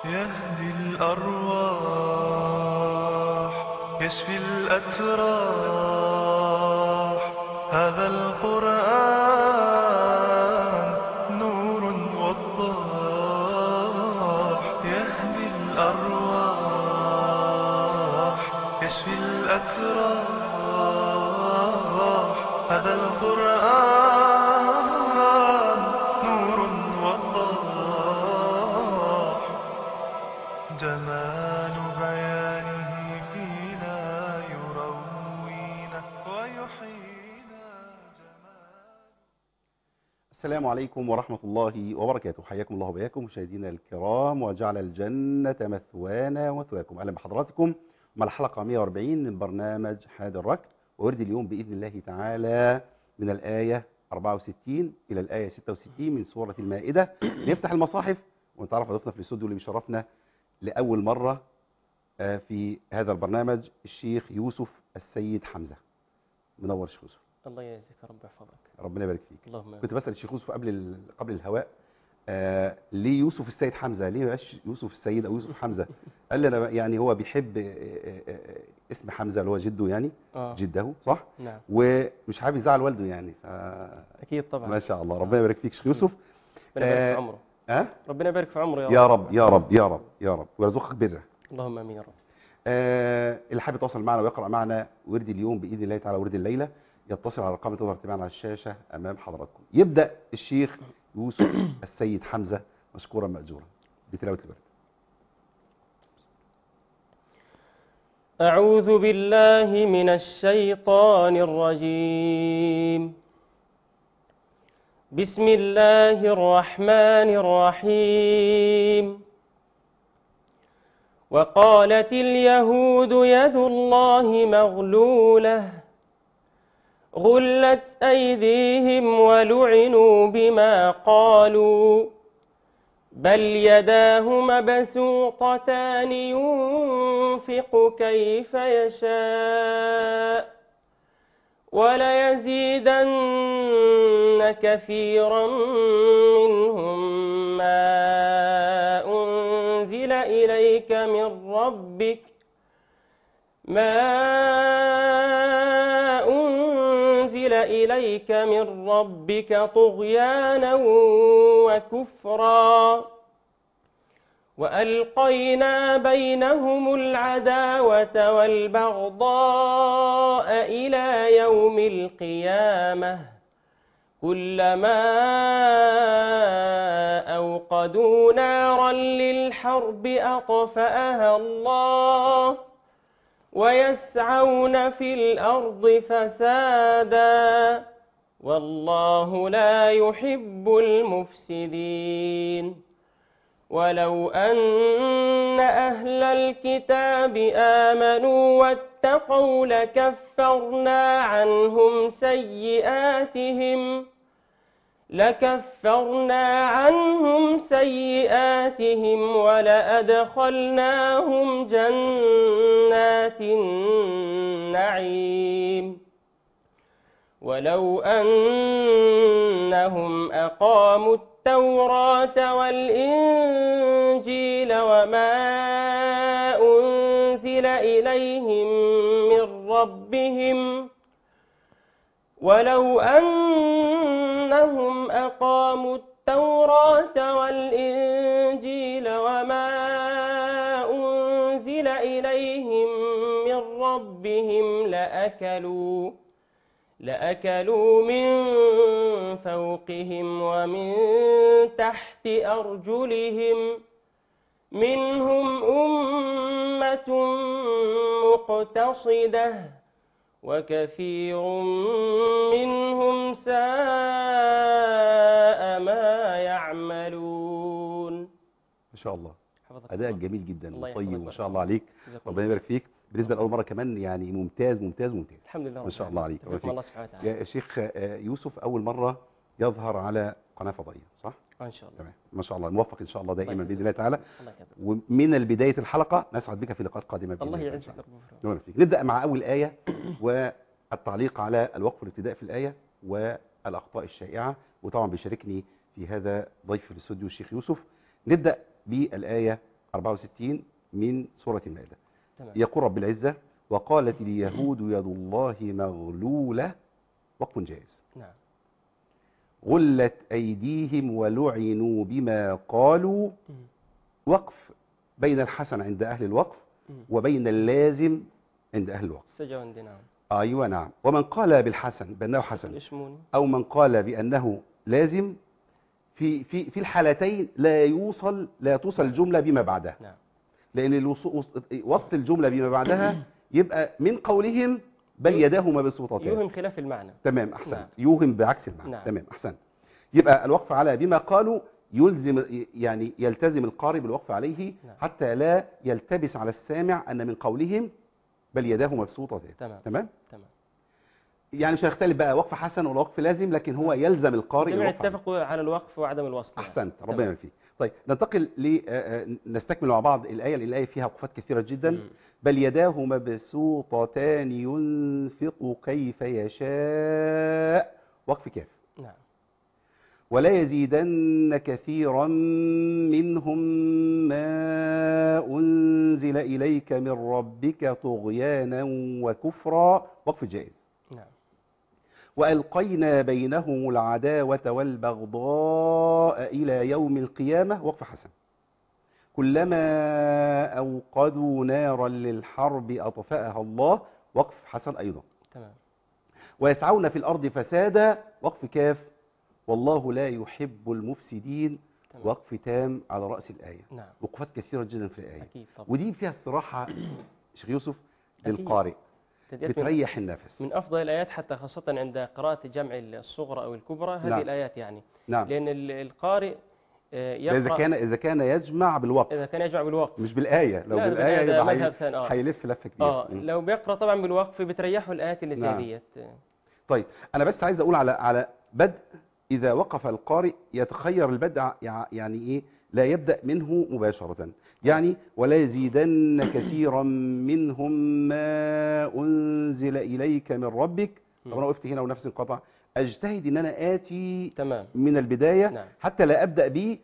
يهدي الأرواح يشفي الأتراح هذا القرآن نور وضاح يهدي الأرواح يشفي الأتراح هذا القرآن نور وضاح جمال بيانه فينا يروينا ويحيينا جمال السلام عليكم ورحمة الله وبركاته حياكم الله وبياكم مشاهدينا الكرام وجعل الجنة مثوانا ومثواكم أهلا بحضراتكم مع الحلقة 140 من برنامج حاد الركب وورد اليوم بإذن الله تعالى من الآية 64 إلى الآية 66 من سورة المائدة نفتح المصاحف ونتعرف على ضيفنا في الاستوديو اللي بيشرفنا لأول مرة آه، في هذا البرنامج الشيخ يوسف السيد حمزة منور شيخ يوسف الله يعزك يا رب يحفظك ربنا يبارك فيك اللهم كنت بسأل الشيخ يوسف قبل ال- قبل الهواء آه ليه يوسف السيد حمزة ليه ما بقاش يوسف السيد أو يوسف حمزة قال لي أنا بقى- يعني هو بيحب آه، آه، آه، اسم حمزة اللي هو جده يعني اه جده صح نعم ومش حابب يزعل والده يعني ف... اكيد طبعا ما شاء الله ربنا يبارك فيك شيخ يوسف ربنا يبارك آه، في عمره ها ربنا يبارك في عمره يا رب يا رب يا رب يا رب ويرزقك بره اللهم امين يا رب آه اللي حابب يتواصل معنا ويقرأ معنا ورد اليوم بإذن الله تعالى ورد الليلة يتصل على الارقام اللي تظهر تباعا على الشاشة أمام حضراتكم يبدأ الشيخ يوسف السيد حمزة مشكورا مأجورا بتلاوة الورد أعوذ بالله من الشيطان الرجيم بسم الله الرحمن الرحيم وقالت اليهود يد الله مغلولة غلت أيديهم ولعنوا بما قالوا بل يداه مبسوطتان ينفق كيف يشاء وليزيدن كثيرا منهم ما أنزل إليك من ربك ما أنزل إليك من ربك طغيانا وكفرا وألقينا بينهم العداوة والبغضاء إلى يوم القيامة كلما أوقدوا نارا للحرب أطفأها الله ويسعون في الأرض فسادا والله لا يحب المفسدين ولو أن أهل الكتاب آمنوا واتقوا لكفرنا عنهم سيئاتهم لكفرنا عنهم سيئاتهم ولأدخلناهم جنات النعيم ولو أنهم أقاموا التوراة والإنجيل وما أنزل إليهم من ربهم ولو أنهم أقاموا التوراة والإنجيل وما أنزل إليهم من ربهم لأكلوا لأكلوا من فوقهم ومن تحت أرجلهم منهم أمة مقتصدة وكثير منهم ساء ما يعملون ما شاء الله حفظك أداء الله. جميل جدا الله وطيب يحفظك ما شاء ويحفظك. الله عليك جزاكم ربنا الله. يبارك فيك بالنسبة لأول مرة كمان يعني ممتاز ممتاز ممتاز الحمد لله ما رب شاء الله عليك. العالمين. الله الله سبحانه وتعالى يا شيخ آه، يوسف أول مرة يظهر على قناة فضائية صح؟ ان شاء الله تمام ما شاء الله موفق إن شاء الله دائما الله بإذن الله تعالى الله يكرمك ومن بداية الحلقة نسعد بك في لقاءات قادمة بإذن الله تعالى. يعزك يا رب ويغفر. نور فيك نبدأ مع أول آية والتعليق على الوقف والابتداء في الآية والأخطاء الشائعة وطبعا بيشاركني في هذا ضيف في الاستوديو الشيخ يوسف نبدأ بالآية 64 من سورة المائدة تمام يقول رب العزة وقالت اليهود يد الله مغلولة وقف جائز نعم غلت أيديهم ولعنوا بما قالوا مم. وقف بين الحسن عند أهل الوقف مم. وبين اللازم عند أهل الوقف سجوندي نعم أيوة نعم ومن قال بالحسن بأنه حسن الإشموني أو من قال بأنه لازم في في في الحالتين لا يوصل لا توصل الجملة بما بعدها نعم لأن الوص- وصف الجملة بما بعدها يبقى من قولهم بل يداه مبسوطتان يوهم خلاف المعنى تمام أحسنت نعم. يوهم بعكس المعنى نعم. تمام أحسنت يبقى الوقف على بما قالوا يلزم يعني يلتزم القارئ بالوقف عليه نعم. حتى لا يلتبس على السامع أن من قولهم بل يداه مبسوطتان تمام تمام تمام يعني مش هيختلف بقى وقف حسن ولا وقف لازم لكن هو يلزم القارئ الجميع الوقف عليه. اتفقوا على الوقف وعدم الوصل يعني. احسنت ربنا تمام. يبارك فيك طيب ننتقل ل آه، آه، نستكمل مع بعض الايه لان الايه فيها وقفات كثيره جدا مم. بل يداه مبسوطتان ينفق كيف يشاء وقف كاف نعم ولا يزيدن كثيرا منهم ما أنزل إليك من ربك طغيانا وكفرا وقف جائز نعم وألقينا بينهم العداوة والبغضاء إلى يوم القيامة وقف حسن كلما أوقدوا نارا للحرب أطفأها الله وقف حسن أيضا تمام ويسعون في الأرض فسادا وقف كاف والله لا يحب المفسدين تمام. وقف تام على رأس الآية نعم وقفات كثيرة جدا في الآية أكيد طبعا ودي فيها استراحة شيخ يوسف أكيد. للقارئ تديت من, بتريح النفس من أفضل الآيات حتى خاصة عند قراءة جمع الصغرى أو الكبرى هذه نعم. الآيات يعني نعم لأن ال- القارئ آه، ده إذا يقرأ كان إذا كان يجمع بالوقف إذا كان يجمع بالوقف مش بالآية لو لا، بالآية هذا يبقى مذهب هي- ثاني آه. هيلف لفة كبيرة اه مم. لو بيقرأ طبعا بالوقف بتريحه الآيات اللي زي نعم. ديت طيب أنا بس عايز أقول على على بدء إذا وقف القارئ يتخير البدء يع- يعني إيه لا يبدأ منه مباشرة يعني ولا يزيدن كثيرا منهم ما أنزل إليك من ربك مم. طب أنا وقفت هنا ونفسي انقطع أجتهد إن أنا آتي تمام من البداية نعم حتى لا أبدأ به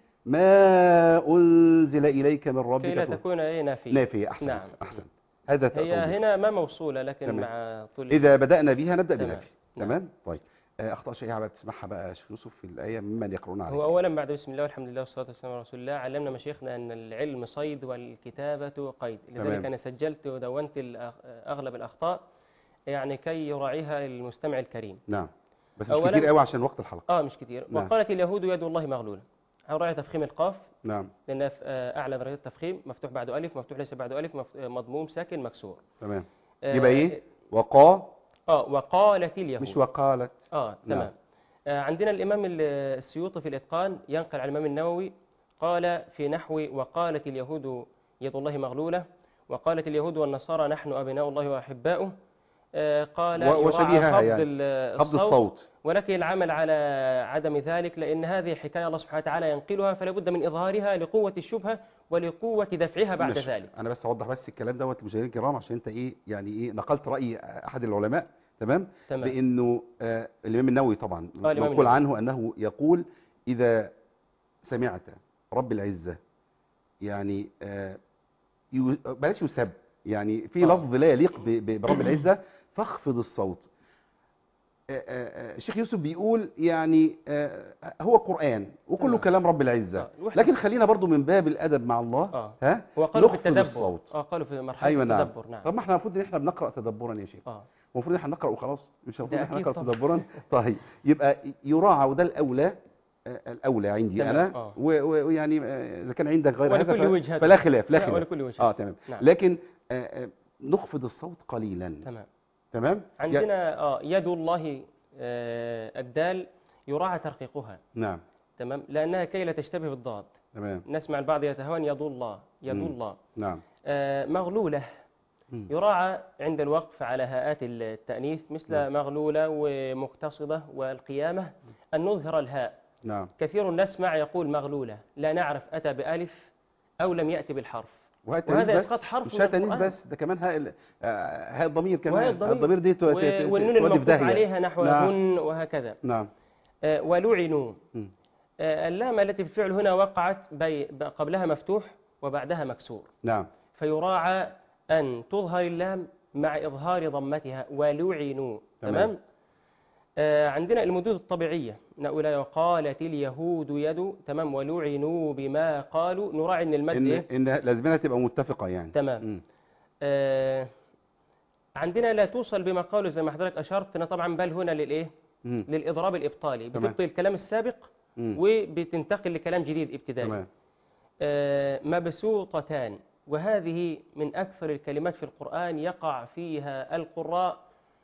ما أنزل إليك من ربك كي لا طول. تكون ايه نافية نافية أحسن نعم. أحسن هذا هي توضيح. هنا ما موصولة لكن تمام. مع طول إذا بدأنا بها نبدأ تمام. بنافية نعم. تمام طيب آه، أخطاء شائعة بقى تسمعها بقى يا شيخ يوسف في الآية ممن يقرؤون عليها هو أولا بعد بسم الله والحمد لله والصلاة والسلام على رسول الله علمنا مشايخنا أن العلم صيد والكتابة قيد تمام. لذلك أنا سجلت ودونت الأخ- أغلب الأخطاء يعني كي يراعيها المستمع الكريم نعم بس مش أولاً- كتير قوي عشان وقت الحلقة آه مش كتير نعم. وقالت اليهود يد الله مغلولة أوراعي تفخيم القاف نعم لأنها في آه، أعلى درجات التفخيم مفتوح بعده ألف مفتوح ليس بعده ألف مف- آه، مضموم ساكن مكسور تمام آه، يبقى إيه وقا آه وقالت اليهود مش وقالت اه نعم. تمام آه عندنا الامام ال- السيوطي في الاتقان ينقل عن الامام النووي قال في نحو وقالت اليهود يد الله مغلوله وقالت اليهود والنصارى نحن ابناء الله واحباؤه آه قال و- يراعى وشبيهها خفض يعني. ال- خفض الصوت ولكن العمل على عدم ذلك لان هذه حكايه الله سبحانه وتعالى ينقلها فلا بد من اظهارها لقوه الشبهه ولقوه دفعها بعد ماشي. ذلك أنا بس أوضح بس الكلام دوت للمشاهدين الكرام عشان أنت إيه يعني إيه نقلت رأي أحد العلماء تمام تمام بأنه آه الإمام النووي طبعا الإمام منقول النووي. عنه أنه يقول إذا سمعت رب العزة يعني آه يو- بلاش يسب يعني في آه. لفظ لا يليق ب- ب- برب العزة فاخفض الصوت آه، آه، آه، الشيخ يوسف بيقول يعني آه، هو قرآن وكله تمام. كلام رب العزة آه، الوحدة- لكن خلينا برضو من باب الأدب مع الله اه ها وقالوا في نخفض التدبر الصوت. اه قالوا في مرحله أيوة نعم. التدبر نعم طب ما احنا المفروض ان احنا بنقرأ تدبرا يا شيخ اه المفروض ان احنا نقرأ وخلاص مش المفروض ده ان احنا أكيد نقرأ طبعا. تدبرا طيب يبقى يراعى وده الأولى آه، الأولى عندي تمام، أنا آه. و- و- ويعني آه، إذا كان عندك غير هذا ولكل ف- وجهة. فلا خلاف لا لا، خلاف ولكل وجه اه تمام نعم. لكن آه، آه، نخفض الصوت قليلا تمام تمام يا- عندنا اه يد الله آه الدال يراعى ترقيقها نعم تمام لانها كي لا تشتبه بالضاد تمام نسمع البعض يتهاون يد الله يد مم. الله نعم آه مغلوله مم. يراعى عند الوقف على هاءات التأنيث مثل نعم. مغلولة ومقتصدة والقيامة أن نظهر الهاء نعم كثير نسمع يقول مغلولة لا نعرف أتى بألف أو لم يأتي بالحرف وهاء وهذا التأنيث بس إسقاط حرف مش من هاء التأنيث القرآن. بس ده كمان هاء ال- آه، هاء الضمير كمان وهاء هاء الضمير. الضمير دي تو- و- ت- ت- والنون تودي في الموقوف داهية عليها نحو نعم. هن وهكذا نعم آه، ولعنوا مم. آه، اللام التي في الفعل هنا وقعت بي ب- قبلها مفتوح وبعدها مكسور نعم فيراعى أن تظهر اللام مع إظهار ضمتها ولعنوا تمام. تمام آه عندنا المدود الطبيعية نقول وقالت اليهود يد تمام ولعنوا بما قالوا نراعي ان المد ان إيه؟ ان لازمنا تبقى متفقه يعني تمام. مم. آه عندنا لا توصل بما قالوا زي ما حضرتك أشرت أنا طبعا بل هنا للإيه مم. للإضراب الإبطالي تمام. بتبطل الكلام السابق مم. وبتنتقل لكلام جديد ابتدائي تمام آه، مبسوطتان وهذه من أكثر الكلمات في القرآن يقع فيها القراء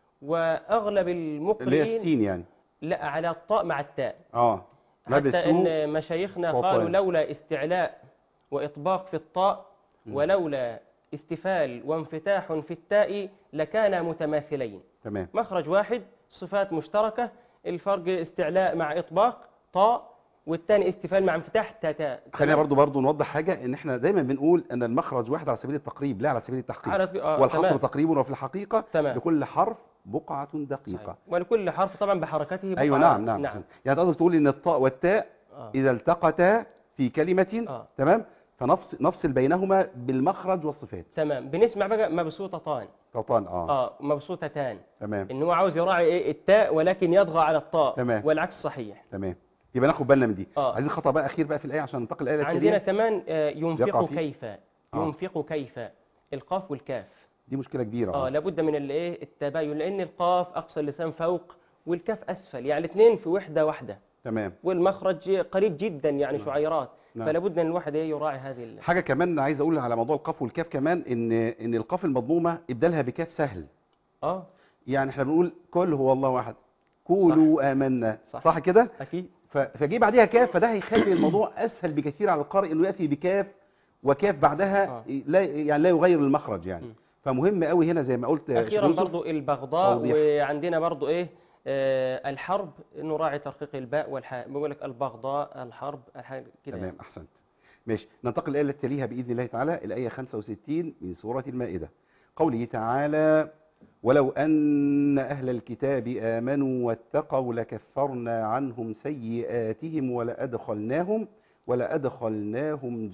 وأغلب اللي هي المقرئين السين يعني لا على الطاء مع التاء اه حتى مبسوط إن مشايخنا طاطان. قالوا لولا استعلاء وإطباق في الطاء مم. ولولا استفال وانفتاح في التاء لكانا متماثلين تمام مخرج واحد صفات مشتركة الفرق استعلاء مع إطباق طاء والثاني استفال مع انفتاح تاء تاء خلينا برضو برضو نوضح حاجه ان احنا دايما بنقول ان المخرج واحد على سبيل التقريب لا على سبيل التحقيق على آه والحصر تمام. تقريب وفي الحقيقه تمام. لكل حرف بقعه دقيقه صحيح. ولكل حرف طبعا بحركته بقعة. ايوه نعم نعم, نعم. يعني تقدر تقول ان الطاء والتاء آه. اذا التقتا في كلمه آه. تمام فنفصل نفصل بينهما بالمخرج والصفات تمام بنسمع بقى مبسوطتان طبعا اه, اه مبسوطتان تمام ان هو عاوز يراعي ايه التاء ولكن يطغى على الطاء تمام. والعكس صحيح تمام يبقى ناخد بالنا من دي آه. عايزين خطا بقى اخير بقى في الايه عشان ننتقل الايه عندنا التاليه كمان آه، يقع ينفق فيه؟ كيف آه. ينفق كيف القاف والكاف دي مشكله كبيره اه لابد من الايه التباين لان القاف اقصى اللسان فوق والكاف اسفل يعني الاثنين في وحده واحده تمام والمخرج قريب جدا يعني شعيرات نعم. فلا بد ان الواحد إيه يراعي هذه ال- حاجه كمان عايز اقول على موضوع القاف والكاف كمان ان ان القاف المضمومه ابدالها بكاف سهل اه يعني احنا بنقول كل هو الله احد قولوا امنا صح. صح كده اكيد ف- فجي بعديها كاف فده هيخلي الموضوع اسهل بكثير على القارئ انه ياتي بكاف وكاف بعدها آه. لا يعني لا يغير المخرج يعني م. فمهم قوي هنا زي ما قلت يا شيخ اخيرا يوسف. برضو البغضاء توضيح. وعندنا برضو ايه آه الحرب نراعي ترقيق الباء والحاء بقول لك البغضاء الحرب الحاء كده تمام يعني. احسنت ماشي ننتقل الايه التي تليها باذن الله تعالى الايه 65 من سوره المائده قوله تعالى ولو ان اهل الكتاب امنوا واتقوا لكفرنا عنهم سيئاتهم ولادخلناهم ولادخلناهم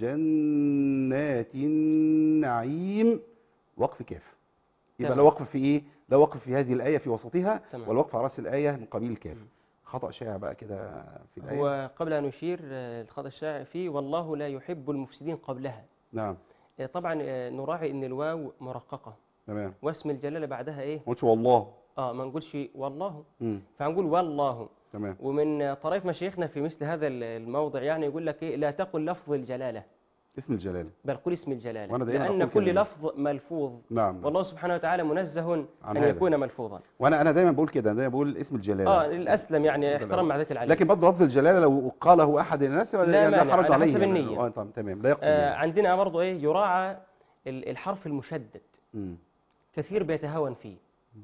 جنات النعيم وقف كاف يبقى تمام. لو وقف في ايه لو وقف في هذه الايه في وسطها تمام. والوقف على راس الايه من قبيل الكاف مم. خطا شائع بقى كده في الايه وقبل ان نشير آه، الخطا الشائع فيه والله لا يحب المفسدين قبلها نعم آه، طبعا آه، نراعي ان الواو مرققه تمام واسم الجلاله بعدها ايه ما قلتش والله اه ما نقولش والله امم فهنقول والله تمام ومن طرائف مشايخنا في مثل هذا الموضع يعني يقول لك ايه لا تقل لفظ الجلاله اسم الجلاله بل قل اسم الجلاله وأنا دايما لان أقول كل كده. لفظ ملفوظ نعم نعم. والله سبحانه وتعالى منزه عن ان هذا. يكون ملفوظا وانا انا دايما بقول كده دايما بقول اسم الجلاله اه الاسلم يعني احترام مع ذات العلي لكن برضه لفظ الجلاله لو قاله احد الناس لا يعني لا مانع، حرج على عليه حسب يعني. النية. اه طبعا تمام لا يقصد آه يعني. عندنا برضو ايه يراعى ال- الحرف المشدد مم. كثير بيتهاون فيه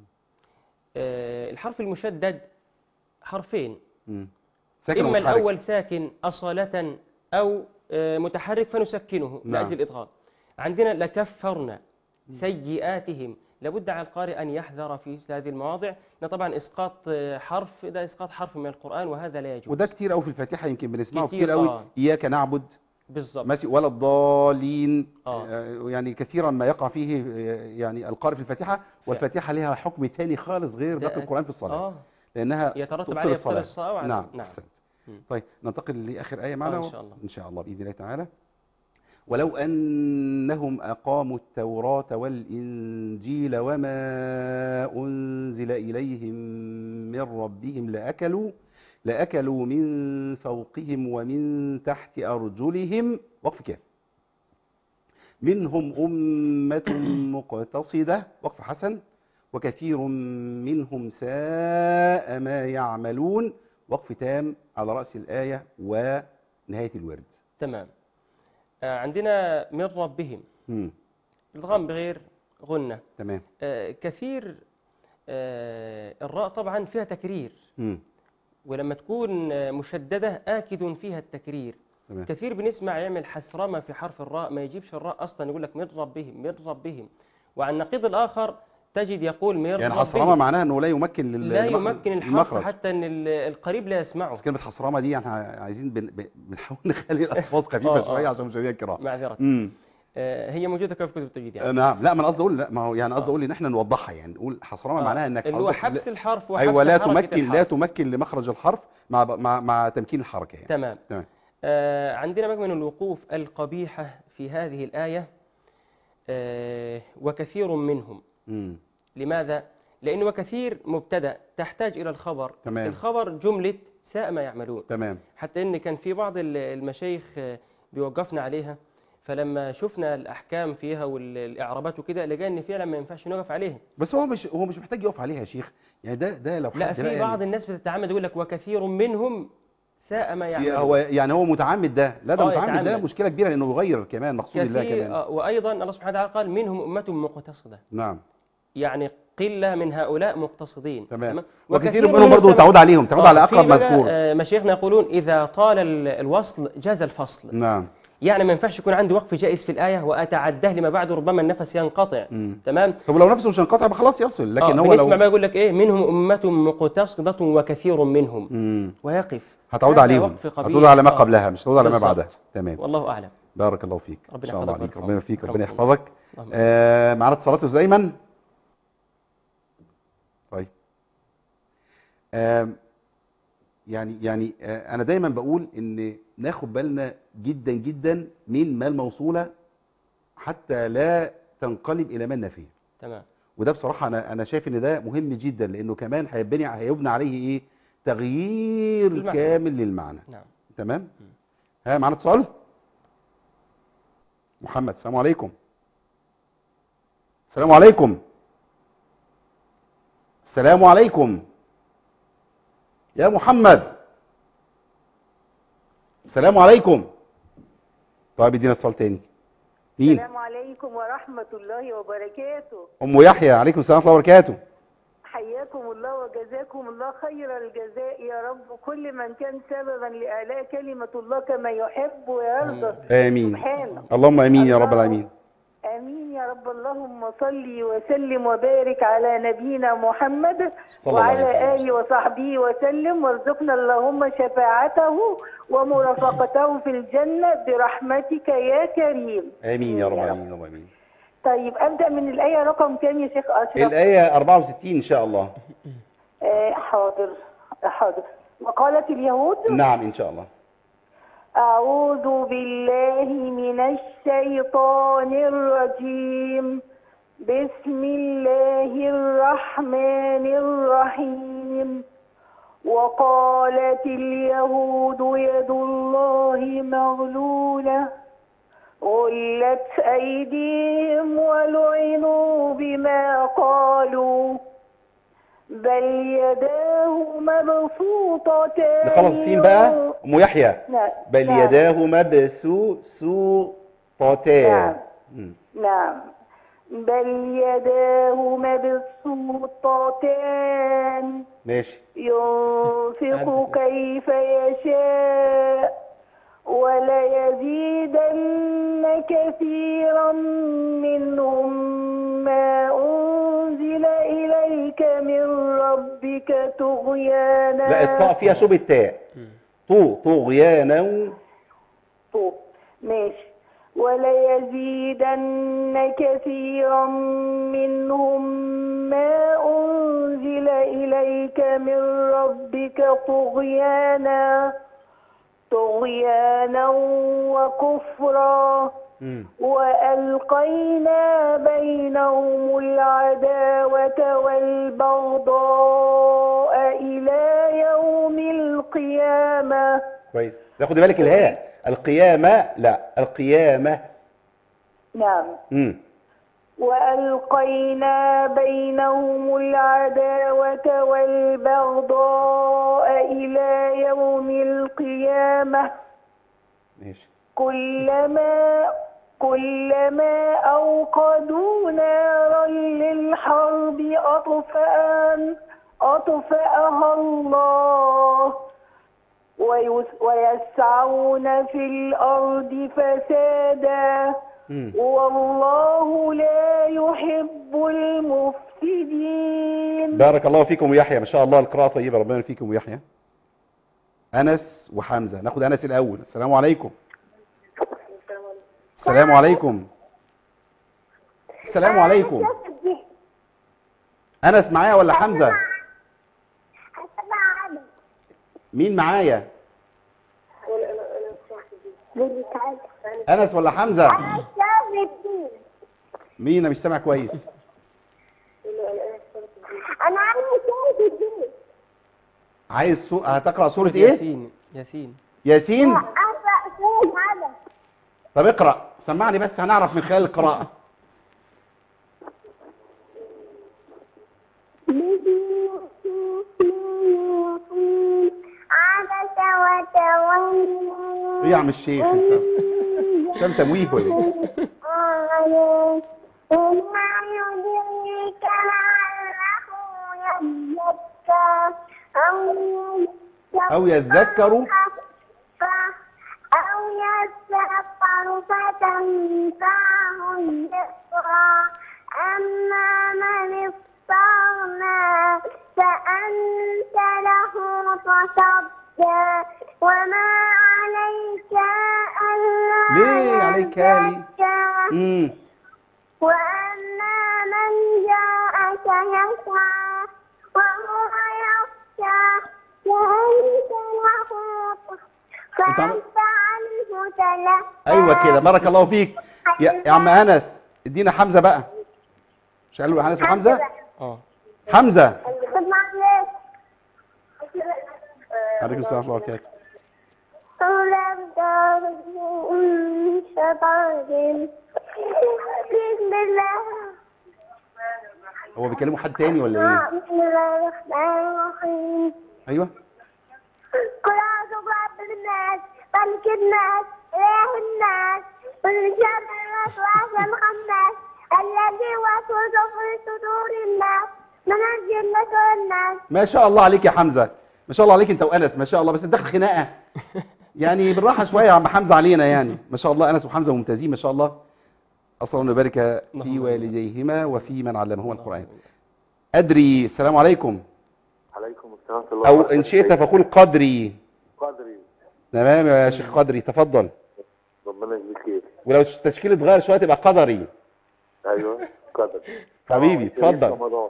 آه الحرف المشدد حرفين مم. ساكن إما ومتحرك. الأول ساكن أصالة أو آه، متحرك فنسكنه نعم. لأجل الإدغام عندنا لكفرنا سيئاتهم لابد على القارئ أن يحذر في هذه المواضع لأن طبعا إسقاط آه، حرف ده إسقاط حرف من القرآن وهذا لا يجوز وده كتير قوي في الفاتحه يمكن بنسمعه كتير، كتير قوي آه. اياك نعبد بالضبط ماشي ولا الضالين آه. آه، يعني كثيرا ما يقع فيه آه، يعني القارئ في الفاتحه والفاتحه لها حكم تاني خالص غير ده- باقي القران في الصلاه آه لانها يترتب تبطل عليه إبطال الصلاة. الصلاة وعلى- نعم نعم. أحسنت. مم. طيب ننتقل لاخر ايه معنا آه، إن شاء الله. ان شاء الله باذن الله تعالى ولو انهم اقاموا التوراه والانجيل وما انزل اليهم من ربهم لاكلوا لاكلوا من فوقهم ومن تحت ارجلهم وقف كاف منهم امه مقتصده وقف حسن وكثير منهم ساء ما يعملون وقف تام على رأس الآية ونهاية الورد تمام آه، عندنا من ربهم مم. الإدغام بغير غنة تمام آه، كثير آه، الراء طبعا فيها تكرير مم. ولما تكون آه، مشددة آكد فيها التكرير تمام كثير بنسمع يعمل حسرمة في حرف الراء ما يجيبش الراء أصلا يقول لك من ربهم من ربهم وعن النقيض الآخر تجد يقول من يعني ربه. حصرمه معناها انه لا يمكن لل- لا المخ- يمكن الحرف المخرج حتى ان ال- القريب لا يسمعه بس كلمه حصرمه دي احنا عايزين بن... بن- بنحاول نخلي الالفاظ آه، خفيفه آه. شويه عشان مشاهدينا الكرام معذرة امم آه، هي موجودة كيف كتب التجويد يعني نعم لا ما انا قصدي اقول لا ما هو يعني قصدي اقول ان احنا نوضحها يعني نقول حصرمه آه، معناها انك اللي هو قصدك حبس لا- الحرف وحبس ايوه لا حركة تمكن لا الحرف. تمكن لمخرج الحرف مع مع مع تمكين الحركه يعني تمام تمام آه عندنا بقى من الوقوف القبيحة في هذه الآية آه وكثير منهم امم لماذا؟ لأنه وكثير مبتدأ تحتاج إلى الخبر تمام. الخبر جملة ساء ما يعملون تمام حتى إن كان في بعض ال- المشايخ آه، بيوقفنا عليها فلما شفنا الأحكام فيها والإعرابات وكده لقى إن فعلا ما ينفعش نقف عليها بس هو مش هو مش محتاج يقف عليها يا شيخ يعني ده ده لو لا حد في بقى بعض الناس بتتعمد يقول لك وكثير منهم ساء ما يعني يعملون هو يعني هو متعمد ده لا ده آه، متعمد ده يتعمد. مشكله كبيره لانه يغير كمان مقصود الله كثير كمان آه، وأيضا الله سبحانه وتعالى قال منهم أمة مقتصدة نعم يعني قلة من هؤلاء مقتصدين تمام وكثير منهم منهم برضه سبب- تعود عليهم تعود آه، على في اقرب بقى، مذكور آه، مشايخنا يقولون إذا طال ال- الوصل جاز الفصل نعم يعني ما ينفعش يكون عندي وقف جائز في الآية وأتعداه لما بعده ربما النفس ينقطع مم. تمام طب لو نفسه مش هينقطع يبقى خلاص يصل لكن آه هو لو بنسمع بقى يقول لك إيه منهم أمة مقتصدة وكثير منهم مم. ويقف هتعود هذا عليهم وقف قبيح. هتعود على ما آه. قبلها مش هتعود على ما بالظبط. بعدها تمام والله أعلم بارك الله فيك ان ربنا شاء الله يحفظك عليك ويرحمك. ربنا يفيك ربنا يرحمك الله. يحفظك اللهم آه معانا اتصالات زيمن طيب آه يعني يعني آه انا دايما بقول ان ناخد بالنا جدا جدا من ما الموصوله حتى لا تنقلب الى ما نافيه تمام وده بصراحه انا انا شايف ان ده مهم جدا لانه كمان هيبني هيبنى عليه ايه تغيير المعنى. كامل للمعنى نعم تمام ها معانا اتصال محمد السلام عليكم السلام عليكم السلام عليكم يا محمد السلام عليكم طيب ادينا اتصال تاني مين السلام عليكم ورحمة الله وبركاته ام يحيى عليكم السلام ورحمه الله وبركاته حياكم الله وجزاكم الله خير الجزاء يا رب كل من كان سببا لإعلاء كلمة الله كما يحب ويرضى امين سبحانه اللهم امين يا رب الله- العالمين آمين يا رب اللهم صل وسلم وبارك على نبينا محمد صلى الله عليه وعلى وسلم. آله وصحبه وسلم وارزقنا اللهم شفاعته ومرافقته في الجنة برحمتك يا كريم امين يا رب العالمين اللهم امين طيب أبدأ من الآية رقم كام يا شيخ أشرف؟ الايه 64 ان شاء الله آه، حاضر حاضر وقالت اليهود نعم ان شاء الله أعوذ بالله من الشيطان الرجيم بسم الله الرحمن الرحيم وقالت اليهود يد الله مغلولة غلت أيديهم ولعنوا بما قالوا بل يداه مبسوطتان نخلص السين بقى ام يحيى نعم بل نعم. يداه مبسوطتان نعم. مم. نعم بل يداه مبسوطتان ماشي ينفق كيف يشاء وليزيدن كثيرا منهم ما أنزل إليك من ربك طغيانا لا الطاء فيها شبه التاء طو طغيانا طوب ماشي وليزيدن كثيرا منهم ما أنزل إليك من ربك طغيانا طغيانا وكفرا مم. وألقينا بينهم العداوة والبغضاء إلى يوم القيامة كويس تاخد بالك الهاء القيامة لا القيامة نعم مم. وألقينا بينهم العداوة والبغضاء إلى يوم القيامة ماشي كلما كلما أوقدوا نارا للحرب أطفأ أطفأها الله ويس- ويسعون في الأرض فسادا مم. والله لا يحب الراشدين بارك الله فيكم ويحيى ما شاء الله القراءة طيبة ربنا يبارك فيكم ويحيى أنس وحمزة ناخد أنس الأول السلام عليكم السلام عليكم السلام عليكم أنس معايا ولا حمزة مين معايا أنس ولا حمزة مين أنا مش سامع كويس انا عايز شاهد الدين عايز سو... هتقرأ سورة إيه ياسين ياسين ياسين اقرا شاهد هذا طب اقرأ سمعني بس هنعرف من خلال القراءة عبس وتولى ايه يا عم الشيخ انت كم تمويه ولا ايه قالوا وما يدريك لعله يزكى أو أو يذكر أو يذكر فتنفعه الذكرى أما من استغنى فأنت له تصدى وما عليك ألا ليه عليك لي يزكى امم وأما من جاءك يسعى وهو يخشى فأنت له أنت عم- فأنت عنه تلهى ايوه كده بارك الله فيك يا, يا عم انس ادينا حمزه بقى مش قالوا انس وحمزه اه حمزه طب معلش عليكم السلام ورحمه الله وبركاته ولم تكن شطر بسم الله هو بيكلموا حد تاني ولا ايه بسم الله الرحمن الرحيم ايوه قل أعوذ برب الناس ملك الناس إله الناس من شر الوسواس الخناس الذي يوسوس في صدور الناس من الجنة والناس ما شاء الله عليك يا حمزه ما شاء الله عليك انت وانس ما شاء الله بس داخل خناقه يعني بالراحه شويه يا عم حمزه علينا يعني ما شاء الله انس وحمزه ممتازين ما شاء الله اسال الله يبارك في اللهم والديهما وفي من علمهما القران ادري السلام عليكم عليكم السلام ورحمة الله او وبركاته. ان شئت فقول قدري قدري تمام يا شيخ قدري تفضل ربنا يجزيك خير ولو التشكيل اتغير شويه تبقى قدري ايوه قدر حبيبي، اتفضل. رمضان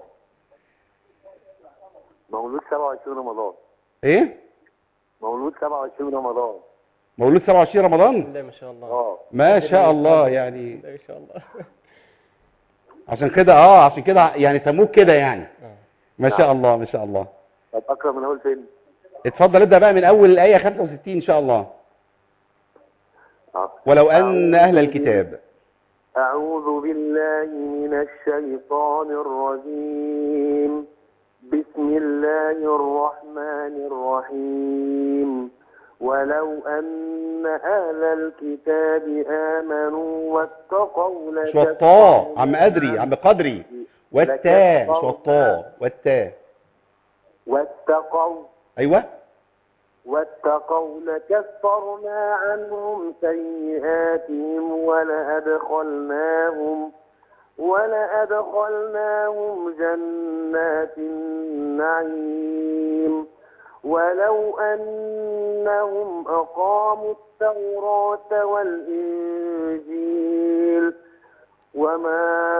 مولود 27 رمضان ايه مولود 27 رمضان مولود 27 رمضان لا ما شاء الله اه ما شاء الله يعني لا ما شاء الله عشان كده اه عشان كده يعني سموك كده يعني آه. ما شاء الله ما شاء الله طب اقرا من اول فين؟ اتفضل ابدا بقى من اول الايه 65 ان شاء الله آه. ولو ان اهل الكتاب أعوذ بالله من الشيطان الرجيم بسم الله الرحمن الرحيم ولو أن أهل الكتاب آمنوا واتقوا مش والطاء عم ادري عم قدري والتاء مش لكفرنا- والطاء والتاء واتقوا ايوه واتقوا لكفرنا عنهم سيئاتهم ولأدخلناهم ولأدخلناهم جنات النعيم ولو أنهم أقاموا التوراة والإنجيل وما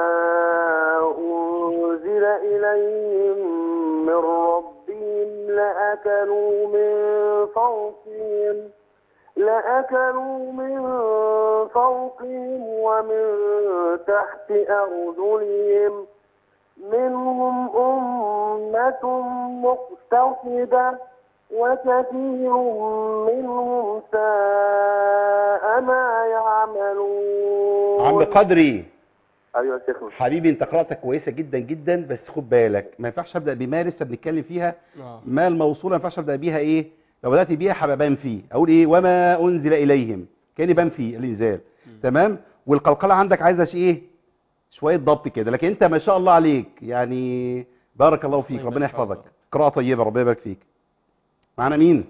أنزل إليهم من ربهم لأكلوا من فوقهم لأكلوا من فوقهم ومن تحت أرجلهم منهم أمة مقتصدة وكثير منهم ساء ما يعملون عم قدري أيوة يا شيخنا حبيبي انت قراءتك كويسه جدا جدا بس خد بالك ما ينفعش ابدا بما لسه بنتكلم فيها آه. ما الموصوله ما ينفعش ابدا بيها ايه لو بدات بيها هبقى بان فيه اقول ايه وما انزل اليهم كاني بان فيه الانزال تمام والقلقله عندك عايزه شيء ايه شويه ضبط كده لكن انت ما شاء الله عليك يعني بارك الله فيك الله ربنا يبارك يحفظك فيك. قراءه طيبه ربنا يبارك فيك معانا مين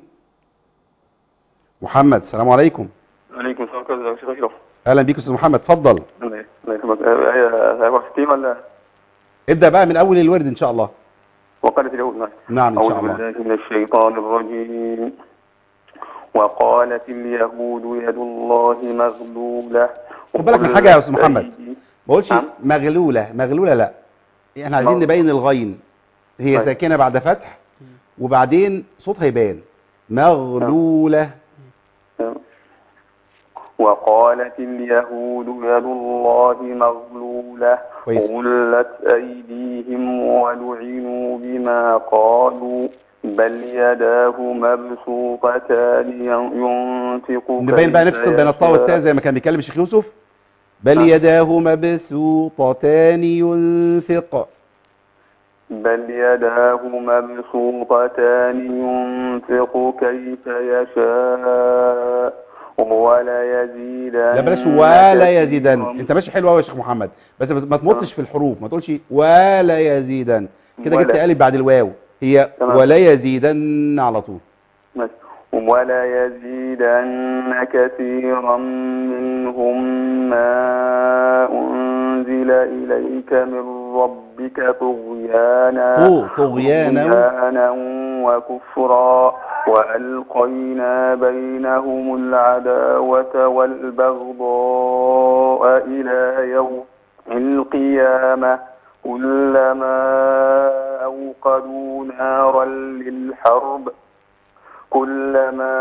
محمد السلام عليكم عليكم السلام ورحمة الله وبركاته اهلا بيك استاذ محمد اتفضل الله يكرمك آية 67 ولا ابدأ بقى من أول الورد إن شاء الله وقالت اليهود نعم نعم إن أعوذ شاء الله بالله من الشيطان الرجيم وقالت اليهود يد الله مغلولة خد بالك من حاجة يا أستاذ محمد. أيدي- ما قلتش نعم. مغلولة مغلولة لا احنا عايزين نعم. نبين الغين هي طيب. ساكنة بعد فتح وبعدين صوتها يبان مغلولة وقالت اليهود يد الله مغلولة كويس. غلت أيديهم ولعنوا بما قالوا بل يداه مبسوطتان ينفق نبين بقى كيف نفصل بين الطاء والتاء يشاء. زي ما كان بيتكلم الشيخ يوسف بل نعم. يداه مبسوطتان ينفق بل يداه مبسوطتان ينفق كيف يشاء ولا يزيدن لا بلاش ولا يزيدن انت ماشي حلو قوي يا شيخ محمد بس ما تمطش في الحروف ما تقولش ولا يزيدن كده ولا. جبت قالب بعد الواو هي تمام. ولا يزيدن على طول ولا يزيدن كثيرا منهم ما أنزل إليك من ربك طغيانا طو- طغيانا. طغيانا وكفرا وألقينا بينهم العداوة والبغضاء إلى يوم القيامة كلما أوقدوا نارا للحرب كلما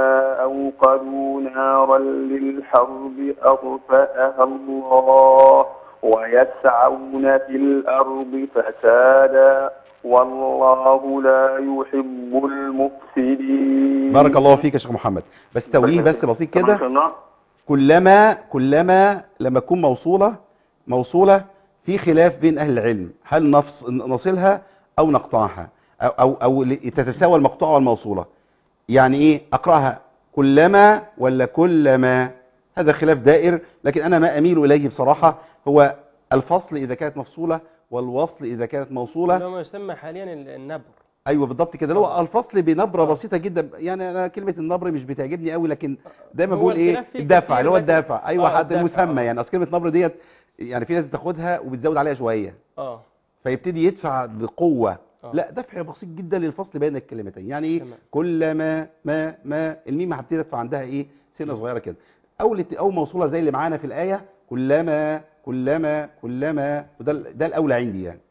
أوقدوا نارا للحرب أطفأها الله ويسعون في الأرض فسادا والله لا يحب المفسدين بارك الله فيك يا شيخ محمد بس توجيه بس بسيط ما كده شاء الله كلما كلما لما تكون موصولة موصولة في خلاف بين أهل العلم هل نفص نصلها أو نقطعها أو, أو, أو ل- تتساوى المقطوعة والموصولة يعني إيه أقرأها كلما ولا كلما هذا خلاف دائر لكن أنا ما أميل إليه بصراحة هو الفصل إذا كانت مفصولة والوصل إذا كانت موصولة اللي هو ما يسمى حاليا ال- النبر ايوه بالضبط كده اللي هو الفصل بنبره بسيطه جدا يعني انا كلمه النبر مش بتعجبني قوي لكن دايما هو بقول ايه الخلاف فيه الدافع كتير اللي هو لكن- الدافع ايوه آه، حتى الدافع، المسمى آه. يعني اصل كلمه نبر ديت يعني في ناس بتاخدها وبتزود عليها شويه اه فيبتدي يدفع بقوه آه. لا دفع بسيط جدا للفصل بين الكلمتين يعني ايه تمام. كلما ما ما الميم هبتدي ادفع عندها ايه سنه صغيره كده او الت- او موصوله زي اللي معانا في الايه كلما كلما كلما وده ال- ده الاولى عندي يعني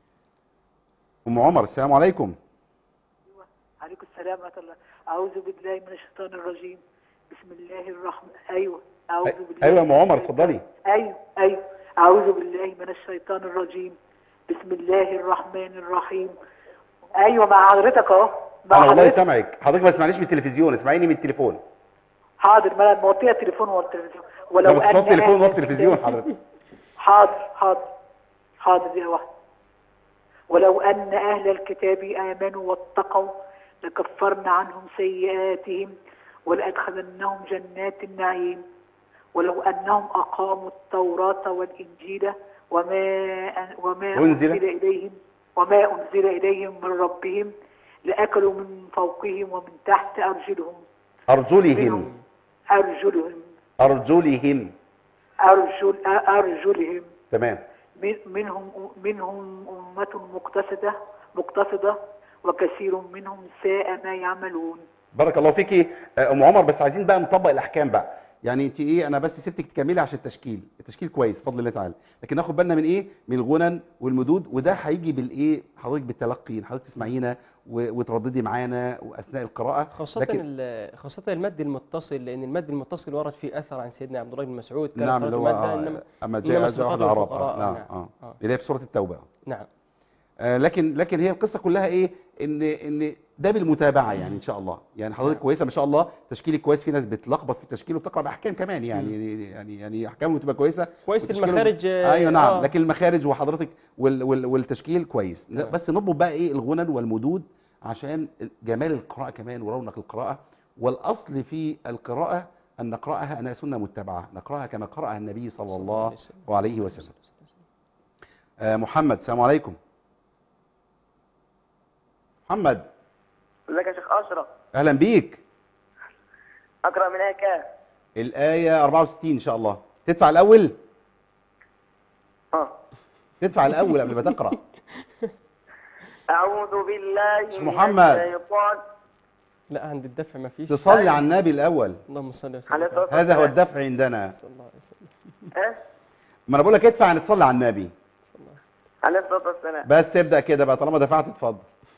ام عمر السلام عليكم عليكم السلام ورحمة الله أعوذ بالله من الشيطان الرجيم بسم الله الرحمن أيوة أعوذ أي- بالله أيوة يا من أم عمر، الشيطان- اتفضلي. أيوة أيوة أعوذ بالله من الشيطان الرجيم بسم الله الرحمن الرحيم أيوة مع حضرتك أهو مع انا والله حضرتك سامعك حضرتك ما تسمعنيش من التلفزيون اسمعيني من التليفون حاضر ما أنا موطية التليفون والتلفزيون ولو لو بتصوت أن تليفون أهل وقت التلفزيون الكتاب- حضرتك حاضر حاضر حاضر يا واحد ولو أن أهل الكتاب آمنوا واتقوا لكفرنا عنهم سيئاتهم ولأدخلنهم جنات النعيم ولو أنهم أقاموا التوراة والإنجيل وما وما أنزل. أنزل إليهم وما أنزل إليهم من ربهم لأكلوا من فوقهم ومن تحت أرجلهم ارجلهم أرجلهم ارجلهم أرجل أرجلهم تمام من- منهم منهم أمة مقتصدة مقتصدة وكثير منهم ساء ما يعملون بارك الله فيكي آه، ام عمر بس عايزين بقى نطبق الاحكام بقى يعني انت ايه انا بس سبتك تكملي عشان التشكيل التشكيل كويس بفضل الله تعالى لكن ناخد بالنا من ايه من الغنن والمدود وده هيجي بالايه حضرتك بالتلقي حضرتك تسمعينا و- وترددي معانا واثناء القراءه خاصة لكن ال- خاصة المد المتصل لأن المد المتصل ورد فيه أثر عن سيدنا عبد الله بن مسعود كان نعم اللي هو قراءته آه، مادة إنما- اما إنما جاء جاء الصفات واحد اعراب والفقراء، آه، نعم نعم. اه آه. اللي هي في سوره التوبه نعم آه، لكن لكن هي القصه كلها ايه ان ان ده بالمتابعه يعني ان شاء الله يعني حضرتك كويسه ما شاء الله تشكيلك كويس في ناس بتلخبط في التشكيل وبتقرا باحكام كمان يعني يعني يعني احكامه بتبقى كويسه كويس وتشكيله- المخارج آه، ايوه نعم آه. لكن المخارج وحضرتك وال وال والتشكيل كويس تمام. بس نضبط بقى ايه الغنن والمدود عشان جمال القراءه كمان ورونق القراءه والاصل في القراءه ان نقراها انها سنه متبعه نقراها كما قراها النبي صلى الله عليه وسلم آه محمد السلام عليكم محمد ازيك يا شيخ اشرف اهلا بيك اقرا من ايه كام الايه 64 ان شاء الله تدفع الاول اه تدفع الاول قبل ما تقرا أعوذ بالله شيخ من محمد. الشيطان لا عند الدفع ما فيش تصلي على النبي الاول اللهم صل وسلم عليه الصلاة هذا هو والسلام. الدفع عندنا صلى الله عليه وسلم أه؟ ما انا بقول لك ادفع ان تصلي على النبي عليه الصلاة والسلام بس تبدا كده بقى طالما دفعت اتفضل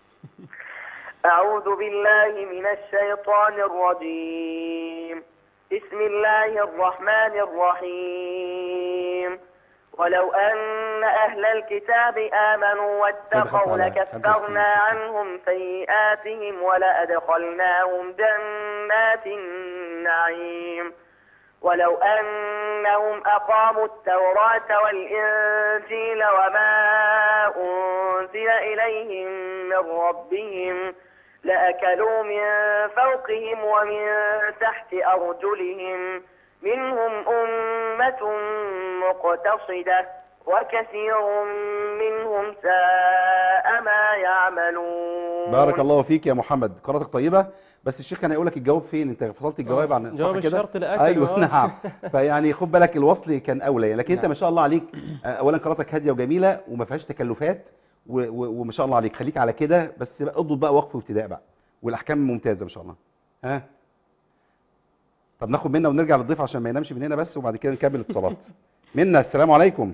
أعوذ بالله من الشيطان الرجيم بسم الله الرحمن الرحيم ولو أن أهل الكتاب آمنوا واتقوا لكفرنا عنهم سيئاتهم ولأدخلناهم جنات النعيم ولو أنهم أقاموا التوراة والإنجيل وما أنزل إليهم من ربهم لأكلوا من فوقهم ومن تحت أرجلهم منهم أمة مقتصدة وكثير منهم ساء ما يعملون بارك الله فيك يا محمد قراءتك طيبه بس الشيخ كان هيقول لك الجواب فين انت فصلت الجواب آه، عن صح جواب كده الشرط لأكل ايوه وآه. نعم فيعني خد بالك الوصل كان اولى يعني. لكن انت نعم. ما شاء الله عليك آه، اولا قراءتك هاديه وجميله وما فيهاش تكلفات و- و- وما شاء الله عليك خليك على كده بس بقى اضبط بقى وقف وابتداء بقى والاحكام ممتازه ما شاء الله ها طب ناخد منا ونرجع للضيف عشان ما ينامش من هنا بس وبعد كده نكمل اتصالات منا السلام عليكم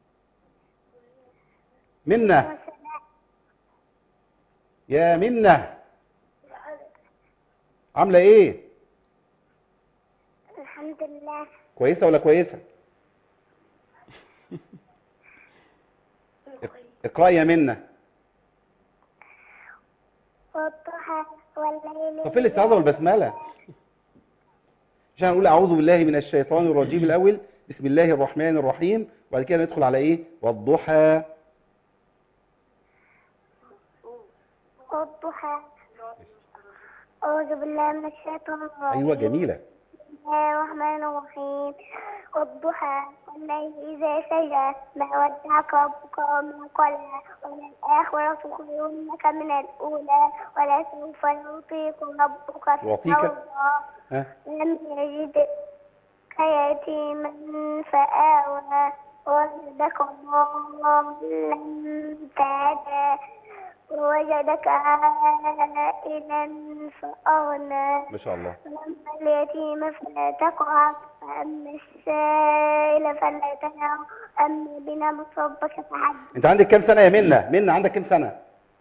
منا يا منا عامله ايه الحمد لله كويسه ولا كويسه اقرأي يا منا والضحى والليل طب فين الاستعاذه والبسمله عشان نقول اعوذ بالله من الشيطان الرجيم الاول بسم الله الرحمن الرحيم وبعد كده ندخل على ايه والضحى والضحى أعوذ بالله من الشيطان الرجيم ايوه جميله بسم الله الرحمن الرحيم والضحى والليل إذا سجى ما ودعك ربك وما قلى وللآخرة خير لك من الأولى ولسوف يعطيك ربك يعطيك؟ فترضى ها لم يجدك يتيما فآوى ووجدك ضالا فهدى ووجدك عائلا فأغنى ما شاء الله وأما اليتيم فلا تقهر وأما السائل فلا تنهر أما بنعمة ربك فحدث انت عندك كام سنه يا منا منا عندك كام سنه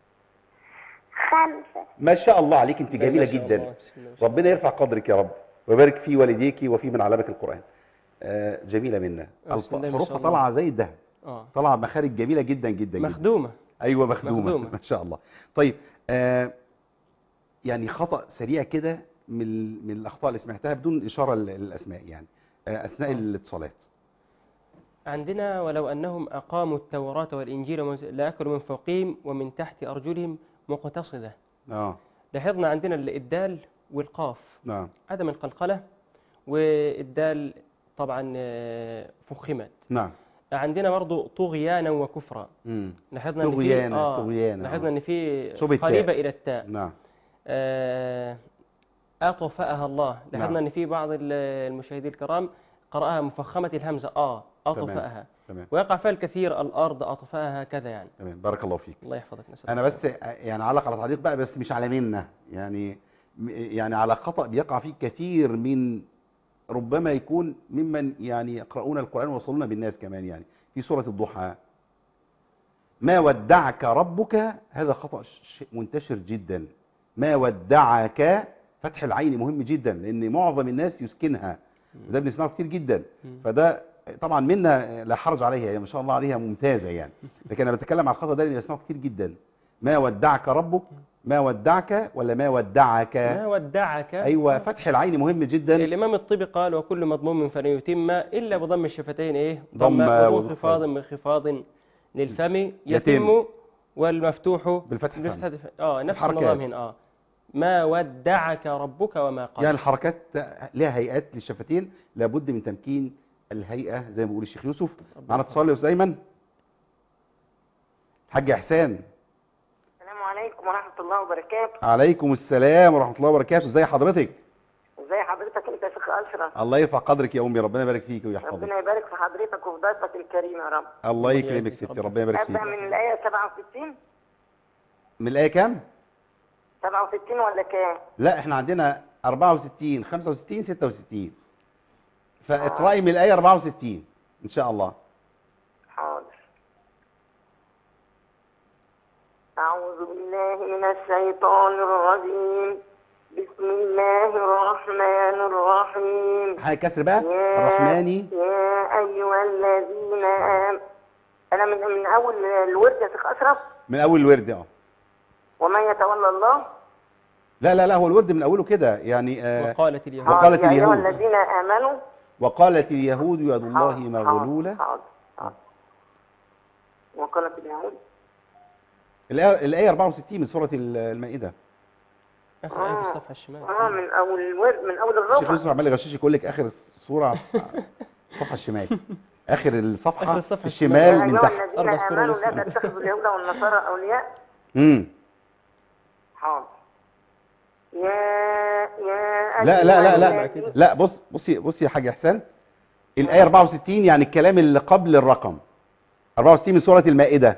خمسة ما شاء الله عليك انت جميله ما شاء جدا الله، بسم الله ما شاء ربنا يرفع قدرك يا رب ويبارك في والديك وفي من علمك القران آه جميله منا بسم الله ما حروفها شاء الله. طالعه زي الذهب اه طالعه مخارج جميله جدا جدا جدا مخدومة ايوه مخدومه, مخدومة. ما شاء الله طيب آه يعني خطا سريع كده من من الاخطاء اللي سمعتها بدون اشاره لل- للاسماء يعني آه اثناء آه. الاتصالات عندنا ولو أنهم أقاموا التوراة والإنجيل ومن- لأكلوا من فوقهم ومن تحت أرجلهم مقتصدة اه لاحظنا عندنا الدال والقاف نعم عدم القلقلة والدال طبعا آه، فخمت نعم عندنا برضو طغيانا وكفرا امم لاحظنا ان في طغيانا، طغيانا، لاحظنا آه. ان في شبه التاء. قريبه الى التاء نعم آه، اطفاها الله لاحظنا نعم. ان في بعض ال- المشاهدين الكرام قراها مفخمه الهمزه اه اطفاها تمام ويقع فيها الكثير الارض اطفاها هكذا يعني تمام بارك الله فيك الله يحفظك نسأل انا الله بس يعني علق على تعليق بقى بس مش على منا يعني يعني على خطأ بيقع فيه كثير من ربما يكون ممن يعني يقرؤون القرآن ويوصلون بالناس كمان يعني في سورة الضحى ما ودعك ربك هذا خطأ ش- منتشر جدا ما ودعك فتح العين مهم جدا لان معظم الناس يسكنها وده بنسمعه كتير جدا مم. فده طبعا منا لا حرج عليها هي ما شاء الله عليها ممتازه يعني لكن انا بتكلم على الخطا ده اللي بسمعه كتير جدا ما ودعك ربك ما ودعك ولا ما ودعك ما ودعك ايوه فتح العين مهم جدا الامام الطبي قال وكل مضموم فلن يتم الا بضم الشفتين ايه ضم وذو وذو خفاض من خفاض للفم يتم والمفتوح بالفتح بالفتح الثاني. اه نفس الحركات. النظام هنا اه ما ودعك ربك وما قال يعني الحركات لها هيئات للشفتين لابد من تمكين الهيئه زي ما بيقول الشيخ يوسف معنا اتصال يا استاذ ايمن حاج احسان السلام عليكم ورحمة الله وبركاته عليكم السلام ورحمه الله وبركاته ازي حضرتك ازي حضرتك انت يا شيخ اشرف الله يرفع قدرك يا امي ربنا يبارك فيك ويحفظك ربنا يبارك في حضرتك وفي ضيفك الكريم يا رب الله يكرمك ستي ربنا يبارك ابدا فيك من الايه 67 من الايه كام 67 ولا كام لا احنا عندنا 64 65 66 فاقرأي من الايه 64 ان شاء الله حاضر أعوذ بالله من الشيطان الرجيم بسم الله الرحمن الرحيم حاجه كسر بقى يا- الرحماني يا أيها الذين آمنوا أنا من من أول الورد يا شيخ أشرف من اول الورد اه ومن يتولى الله لا لا لا هو الورد من اوله كده يعني آه وقالت اليهود وقالت يا أيها اليهود. الذين آمنوا وقالت اليهود يد الله حاضر، مغلوله حاضر حاضر وقالت اليهود الآية الآية 64 من سورة المائدة اخر ايه في الصفحه الشمال اه من أول الورد من أول الشيخ الربع يوسف عمال يغششك يقول لك آخر الصورة على الصفحة الشمال آخر الصفحة آخر الصفحة الشمال يا من أيها تحت الذين أربع سطور آمنوا ونص. لا تتخذوا اليهود والنصارى أولياء امم حاضر يا يا لا لا لا لا الذين- لا بص بصي بصي يا حاج حسان الآية 64 يعني الكلام اللي قبل الرقم 64 من سورة المائدة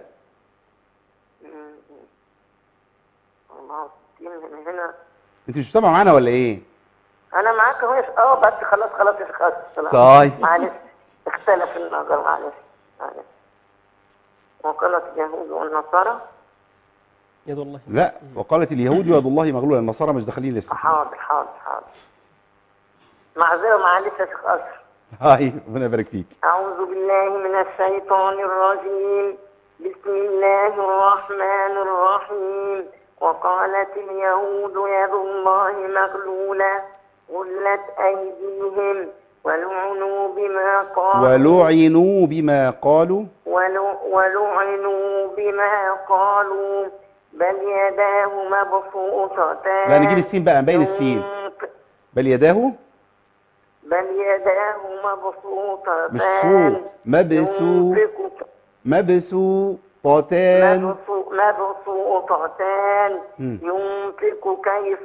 الله من هنا انت مش متابعة معانا ولا ايه انا معاك اهو يا ش- اه بس خلاص خلاص يا شيخ أسد، خلاص. طيب. معلش اختلف النظر معلش معلش وقالت اليهود والنصارى يد الله لا وقالت اليهود يد الله مغلولة النصارى مش داخلين لسه حاضر حاضر حاضر معذرة معلش يا شيخ أسر هاي ربنا يبارك فيك أعوذ بالله من الشيطان الرجيم بسم الله الرحمن الرحيم وقالت اليهود يد الله مغلولة غلت أيديهم ولعنوا بما قالوا ولعنوا بما قالوا ولو- ولعنوا بما قالوا بل يداه مبسوطتان لا نجيب السين بقى نبين السين ينفق- بل يداه بل يداه مبسوطتان مش سوء مبسو ينفق مبسوطتان مبسو- مبسوطتان مم. ينفق كيف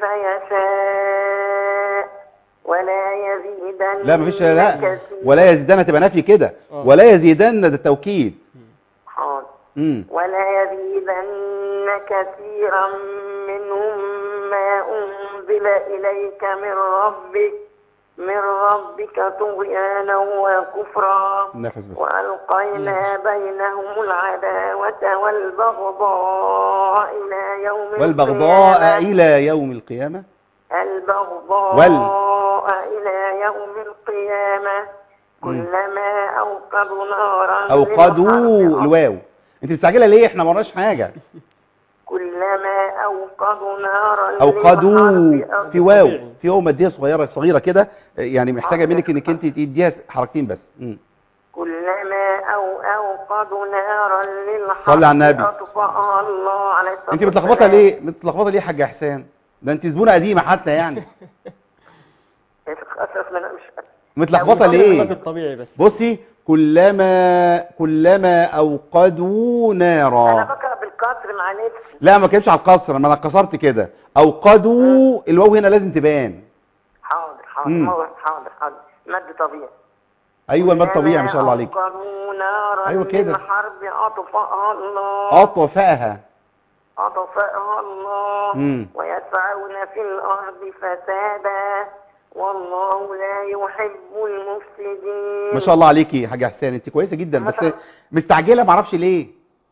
يشاء ولا يزيدن لا مفيش لا كثير- ولا يزيدن تبقى نفي كده آه. ولا يزيدن ده التوكيد حاضر امم ولا يزيدن كثيرا منهم ما أنزل إليك من ربك من ربك طغيانا وكفرا نفس بس وألقينا بينهم العداوة والبغضاء إلى يوم والبغضاء القيامة إلى يوم القيامة البغضاء وال- إلى يوم القيامة كلما أوقدوا نارا أوقدوا للحرب الواو أنت مستعجلة ليه إحنا ما ورناش حاجة كلما أوقدوا نارا أوقدوا للحرب في واو في واو مادية صغيرة صغيرة كده يعني محتاجة منك إنك أنت تديها حركتين بس مم. كلما أو أوقدوا نارا للحرب صلي على النبي. أطفأها الله عليه الصلاة أنت متلخبطة والسلام. ليه متلخبطة ليه يا حاج حسان ده أنت زبونة قديمة حتى يعني يا شيخ أشرف من مش متلخبطة الباب ليه الطبيعي بس بصي كلما كلما أوقدوا أنا نارا بقرأ بالكسر معلش لا ما كانش على القصر ما انا قصرت كده أوقدوا الواو هنا لازم تبان حاضر حاضر مم. حاضر حاضر حاضر مد طبيعي ايوه المد طبيعي ما شاء الله عليك أوقدوا نارا أيوة كده. للحرب أطفأها الله أطفأها أطفأها الله مم. ويسعون في الأرض فسادا والله لا يحب المفسدين ما شاء الله عليكي يا حاجة حسين انت كويسة جدا ما بس شاء- مستعجلة ما اعرفش ليه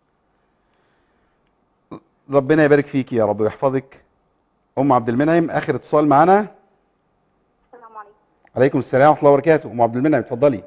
ربنا يبارك فيكي يا رب ويحفظك ام عبد المنعم اخر اتصال معانا السلام عليكم عليكم السلام ورحمة الله وبركاته ام عبد المنعم اتفضلي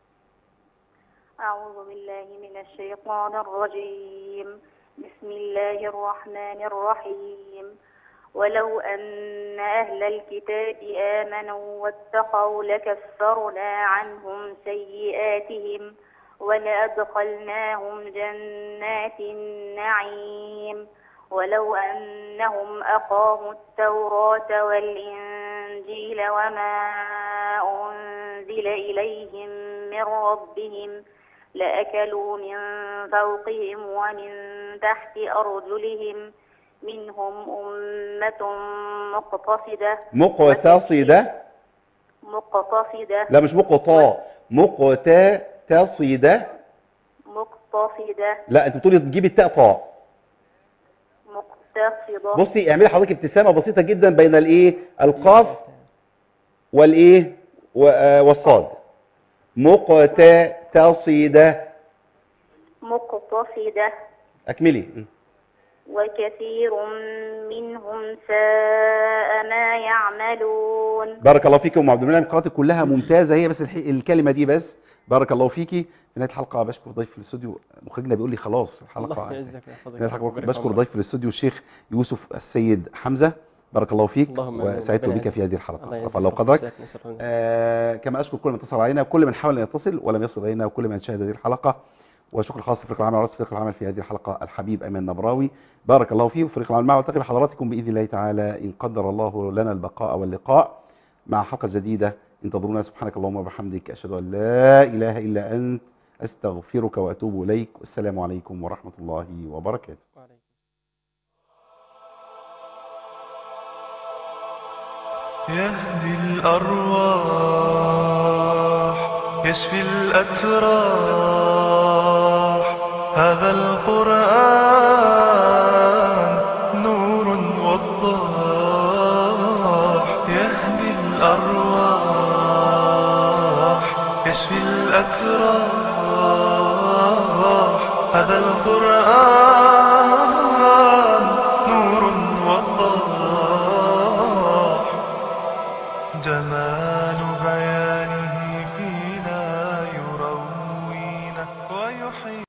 أعوذ بالله من الشيطان الرجيم بسم الله الرحمن الرحيم ولو أن أهل الكتاب آمنوا واتقوا لكفرنا عنهم سيئاتهم ولأدخلناهم جنات النعيم ولو أنهم أقاموا التوراة والإنجيل وما أنزل إليهم من ربهم لأكلوا من فوقهم ومن تحت أرجلهم منهم أمة مقتصدة مقتصدة مقتصدة لا مش مقطا مقتصدة مقتصدة لا انت بتقولي تجيبي التاء طاء مقتصدة بصي اعملي حضرتك ابتسامه بسيطه جدا بين الايه القاف والايه و- آه، والصاد مقتصدة مقتصدة اكملي م. وكثير منهم ساء ما يعملون بارك الله فيك ام عبد المنعم قراءتك كلها ممتازه هي بس الح- الكلمه دي بس بارك الله فيكي في نهايه الحلقه بشكر ضيف في الاستوديو مخرجنا بيقول لي خلاص الله الحلقه يعزك في ويحفظك نهايه الحلقه ويبارك بشكر عمرك. ضيف في الاستوديو الشيخ يوسف السيد حمزه بارك الله فيك اللهم آمين. وسعدت ربنا بك يعزك. في هذه الله الحلقه يعزك رفع الله قدرك ويحفظك. نسأل الله آه كما اشكر كل من اتصل علينا وكل من حاول ان يتصل ولم يصل الينا وكل من شاهد هذه الحلقه وشكر خاص لفريق العمل ورئيس فريق العمل في هذه الحلقه الحبيب ايمن نبراوي بارك الله فيه وفريق العمل معه والتقي بحضراتكم باذن الله تعالى ان قدر الله لنا البقاء واللقاء مع حلقه جديده انتظرونا سبحانك اللهم وبحمدك اشهد ان لا اله الا انت استغفرك واتوب اليك والسلام عليكم ورحمه الله وبركاته وعليكم. يهدي الأرواح يشفي الأتراح هذا القرآن نور وضاح يهدي الأرواح يشفي الأتراح هذا القرآن